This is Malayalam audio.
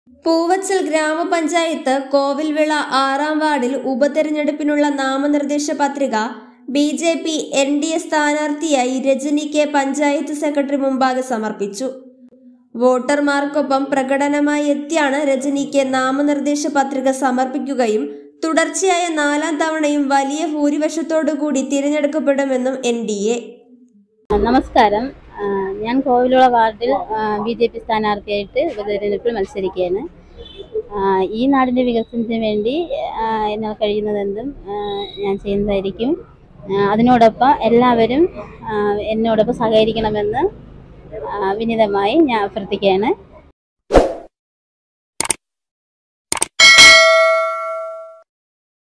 പൂവച്ചൽ ഗ്രാമപഞ്ചായത്ത് കോവിൽവിള ആറാം വാർഡിൽ ഉപതെരഞ്ഞെടുപ്പിനുള്ള നാമനിർദ്ദേശ പത്രിക B J P N D A സ്ഥാനാർത്ഥിയായി രജനി കെ പഞ്ചായത്ത് സെക്രട്ടറി മുമ്പാകെ സമർപ്പിച്ചു വോട്ടർമാർക്കൊപ്പം പ്രകടനമായി എത്തിയാണ് രജനിക്ക് നാമനിർദ്ദേശ പത്രിക സമർപ്പിക്കുകയും തുടർച്ചയായ നാലാം തവണയും വലിയ ഭൂരിപക്ഷത്തോടുകൂടി തിരഞ്ഞെടുക്കപ്പെടുമെന്നും എൻ ഡി എ നമസ്കാരം ആ, ഞാൻ കോവിലുള വാർഡിൽ ബി ജെ പി സ്ഥാനാർത്ഥിയായിട്ട് ഉപതെരഞ്ഞെടുപ്പിൽ മത്സരിക്കുകയാണ് ആ, ഈ നാടിൻ്റെ വികസനത്തിന് വേണ്ടി ആ, എന്നാൽ കഴിയുന്നതെന്തും ആ, ഞാൻ ചെയ്യുന്നതായിരിക്കും ആ, അതിനോടൊപ്പം എല്ലാവരും ആ, എന്നോടൊപ്പം സഹകരിക്കണമെന്ന് ആ, വിനീതമായി ഞാൻ അഭ്യർത്ഥിക്കുകയാണ്